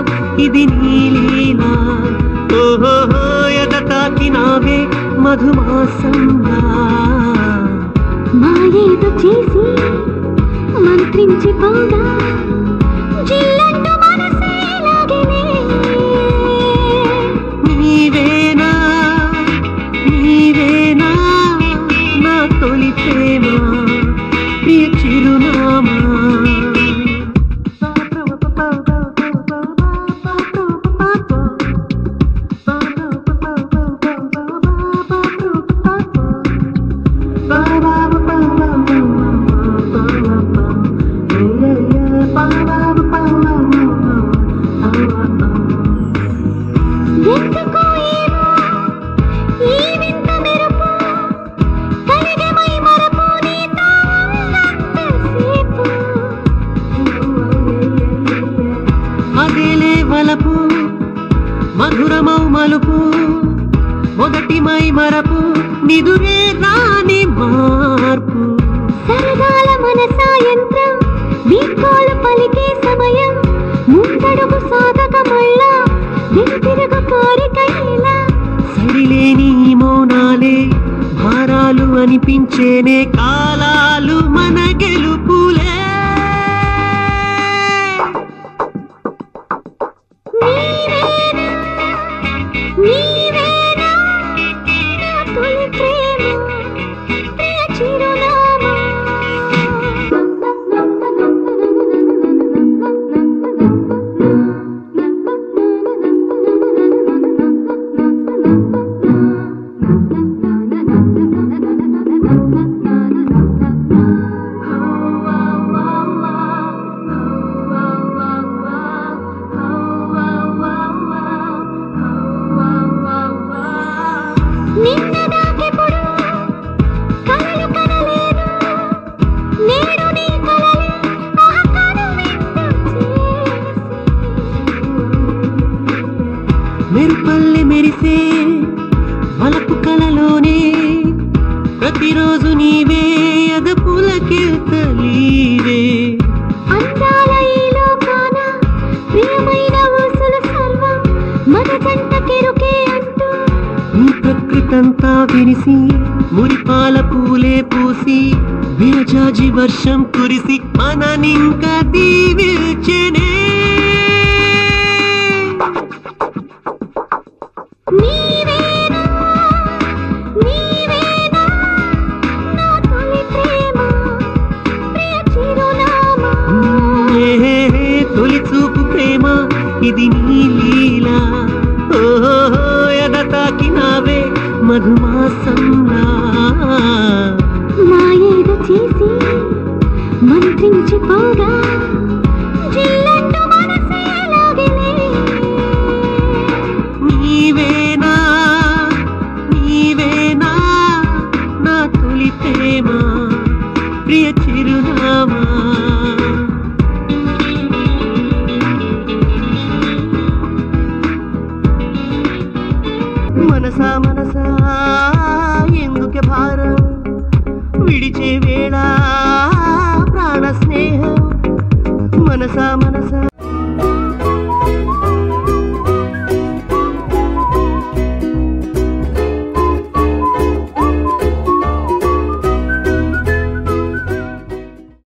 ఇది నీలీలా ఓహో ఎద తాకినావే మధుమాసంగా మాయేదో చేసి మంత్రించిపోగా జిల్లంటూ మనసే లాగినే నీవేనా నీవేనా నా తొలి ప్రేమ ప్రియ చిరునామా ఎందుకో ఏమో ఈ వింత మెరుపు కలిగే మై మరపు నీతో ఉన్నంతసేపు అదేలే వలపు మధురమౌ మలుపు మొదటి మై మరపు నిదురే రాని మార్పు సరదాల మన సాయంత్రం వీకోలు పలికే సమయం ముందడుగు సాధక మళ్ళా వెనుతిరుగు కోరిక ఇలా సరిలేని ఈ మౌనాలే భారాలు అనిపించేనే కాలాలు మన గెలుపులే నీవేనా నీవేనా నా తొలి ప్రేమ ప్రియ చిరునామా నిన్న దాకెప్పుడు కలలు కనలేదు నేడు నీ కలలే ఆ కనువిందు మెరుపల్లె మెరిసే వలపు కలలోనే ప్రతిరోజు నీవే అదపులకెళ్తలీవే అందాల ఈ లోకాన ప్రియమైన ఊసులు సర్వం మన జంట కెరుకే అంటూ ఈ ప్రకృతంతా విరిసి మురిపాల పూలే పూసి విరజాజి వర్షం కురిసి మననింక దీవిల్చెనే నీవేనా నీవేనా నా తొలి ప్రేమ ప్రియ చిరునామా ఏ తొలి చూపు ప్రేమ ఇది నీ లీలా ఓహో ఎద తాకినావే మధుమాసంలా మాయేదో చేసి మంత్రించిపోగా జిల్లంటూ మనసే లాగినే నీవేనా నీవేనా నా తొలి ప్రేమ ప్రియ చిరునామా మనసా మనసా ఎందుకే భారం విడిచే వేళ ప్రాణ స్నేహం మనసా మనసా